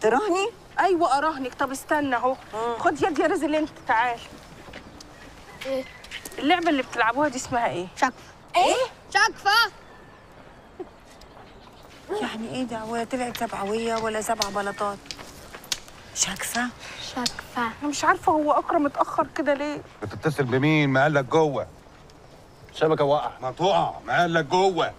تراهني ايوه اراهنك طب استنى اهو خد يد يا رزل انت تعال ايه اللعبه اللي بتلعبوها دي اسمها ايه شكفة ايه شكفة يعني ايه ده ولا طلعت سبعويه ولا سبع بلاطات شاكفه شكفة انا مش عارفه هو اكرم اتاخر كده ليه بتتصل بمين ما قال لك جوه شبكه وقع ما تقع ما قال لك جوه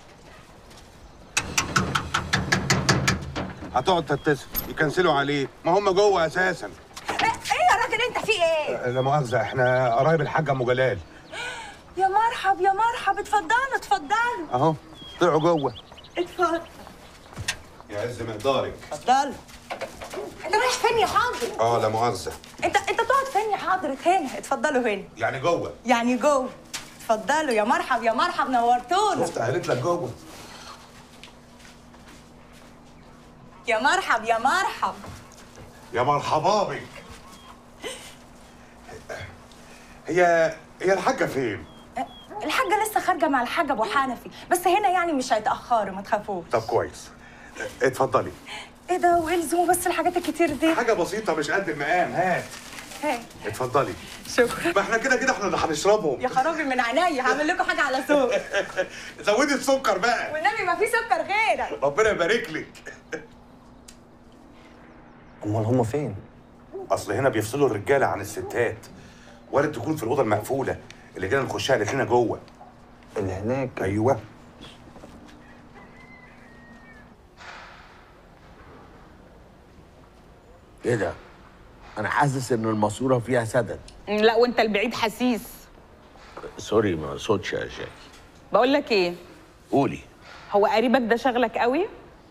هتقعد تتصل يكنسلوا عليك ما هم جوه اساسا ايه يا راجل انت في ايه لا مؤاخذه احنا قرايب الحاج ام جلال يا مرحب يا مرحب اتفضلوا اتفضلوا اهو طلعوا جوه اتفضل يا عز مقدارك اتفضل انت رايح فين يا حاضر اه لا مؤاخذه انت انت تقعد فين يا حضرة هنا اتفضلوا هنا يعني جوه يعني جوه اتفضلوا يا مرحب يا مرحب نورتونا شفت قالت لك جوه يا مرحب يا مرحب يا مرحبا بك هي هي الحاجه فين الحاجة لسه خارجة مع الحاج أبو حنفي بس هنا يعني مش هيتأخروا ما تخافوش طب كويس اتفضلي ايه ده وايه لزوم بس الحاجات الكتير دي حاجه بسيطه مش قد المقام هات هاي اتفضلي شكرا ما احنا كده كده احنا اللي هنشربهم يا خرابي من عينيا هعمل لكم حاجة على سوق زودي السكر بقى والنبي ما في سكر غيرك ربنا يبارك لك امال هم فين اصل هنا بيفصلوا الرجاله عن الستات وارد تكون في الاوضه المقفوله اللي جينا نخشها قالت لنا جوه اللي هناك ايوه ايه ده؟ انا حاسس ان الماسوره فيها سدد لا وانت البعيد حسيس سوري ما صوتش يا شاكي بقول لك ايه قولي هو قريبك ده شغلك قوي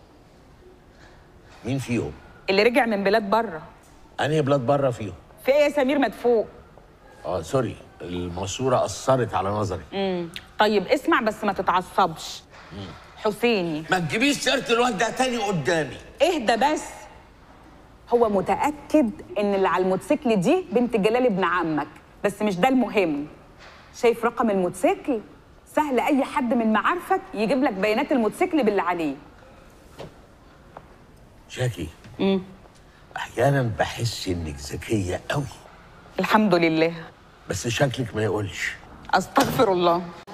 مين فيهم؟ اللي رجع من بلاد بره انهي بلاد بره فيهم؟ في ايه يا سمير مدفوق اه سوري الماسوره اثرت على نظري امم طيب اسمع بس ما تتعصبش حسيني ما تجيبيش سيره الواد ده تاني قدامي اهدى بس هو متأكد ان اللي على الموتوسيكل دي بنت جلال ابن عمك بس مش ده المهم شايف رقم الموتوسيكل سهل اي حد من معارفك يجيب لك بيانات الموتوسيكل باللي عليه شاكي احيانا بحس انك ذكيه قوي الحمد لله بس شكلك ما يقولش استغفر الله